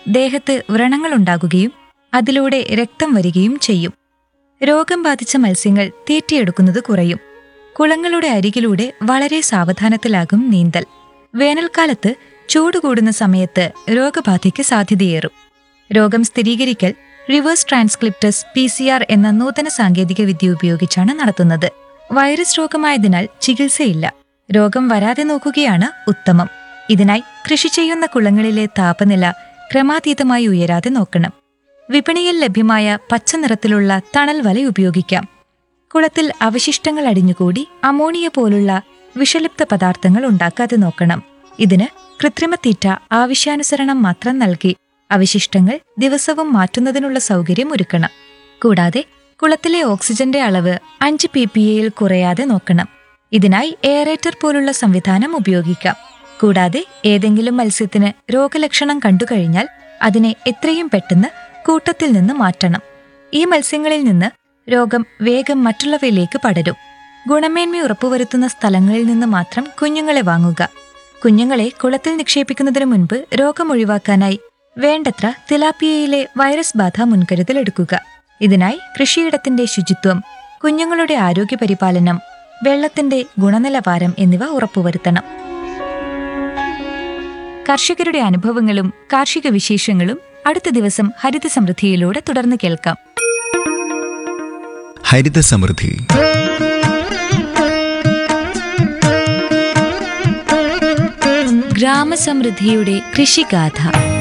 ദേഹത്ത് വ്രണങ്ങളുണ്ടാകുകയും അതിലൂടെ രക്തം വരികയും ചെയ്യും രോഗം ബാധിച്ച മത്സ്യങ്ങൾ തീറ്റിയെടുക്കുന്നത് കുറയും കുളങ്ങളുടെ അരികിലൂടെ വളരെ സാവധാനത്തിലാകും നീന്തൽ വേനൽക്കാലത്ത് ചൂട് കൂടുന്ന സമയത്ത് രോഗബാധയ്ക്ക് സാധ്യതയേറും രോഗം സ്ഥിരീകരിക്കൽ reverse transcriptase P C R എന്ന നൂതന സാങ്കേതിക വിദ്യ ഉപയോഗിച്ചാണ് നടത്തുന്നത് വൈറസ് രോഗമായതിനാൽ ചികിത്സയില്ല രോഗം വരാതെ നോക്കുകയാണ് ഉത്തമം ഇതിനായി കൃഷി ചെയ്യുന്ന കുളങ്ങളിലെ താപനില ക്രമാതീതമായി ഉയരാതെ നോക്കണം വിപണിയിൽ ലഭ്യമായ പച്ച നിറത്തിലുള്ള തണൽ വല ഉപയോഗിക്കാം കുളത്തിൽ അവശിഷ്ടങ്ങൾ അടിഞ്ഞുകൂടി അമോണിയ പോലുള്ള വിഷലിപ്ത പദാർത്ഥങ്ങൾ ഉണ്ടാക്കാതെ നോക്കണം ഇതിന് കൃത്രിമത്തീറ്റ ആവശ്യാനുസരണം മാത്രം നൽകി അവശിഷ്ടങ്ങൾ ദിവസവും മാറ്റുന്നതിനുള്ള സൗകര്യം ഒരുക്കണം കൂടാതെ കുളത്തിലെ ഓക്സിജന്റെ അളവ് അഞ്ച് പി പി എയിൽ കുറയാതെ നോക്കണം ഇതിനായി എയറേറ്റർ പോലുള്ള സംവിധാനം ഉപയോഗിക്കാം കൂടാതെ ഏതെങ്കിലും മത്സ്യത്തിന് രോഗലക്ഷണം കണ്ടുകഴിഞ്ഞാൽ അതിനെ എത്രയും പെട്ടെന്ന് കൂട്ടത്തിൽ നിന്ന് മാറ്റണം ഈ മത്സ്യങ്ങളിൽ നിന്ന് രോഗം വേഗം മറ്റുള്ളവയിലേക്ക് പടരും ഗുണമേന്മ ഉറപ്പുവരുത്തുന്ന സ്ഥലങ്ങളിൽ നിന്ന് മാത്രം കുഞ്ഞുങ്ങളെ വാങ്ങുക കുഞ്ഞുങ്ങളെ കുളത്തിൽ നിക്ഷേപിക്കുന്നതിന് മുൻപ് രോഗം ഒഴിവാക്കാനായി വേണ്ടത്ര തിലാപ്പിയയിലെ വൈറസ് ബാധ മുൻകരുതലെടുക്കുക ഇതിനായി കൃഷിയിടത്തിന്റെ ശുചിത്വം കുഞ്ഞുങ്ങളുടെ ആരോഗ്യ പരിപാലനം വെള്ളത്തിന്റെ ഗുണനിലവാരം എന്നിവ ഉറപ്പുവരുത്തണം കർഷകരുടെ അനുഭവങ്ങളും കാർഷിക വിശേഷങ്ങളും അടുത്ത ദിവസം ഹരിത സമൃദ്ധിയിലൂടെ തുടർന്ന് കേൾക്കാം ഹരിത സമൃദ്ധി ഗ്രാമസമൃദ്ധിയുടെ കൃഷിഗാഥ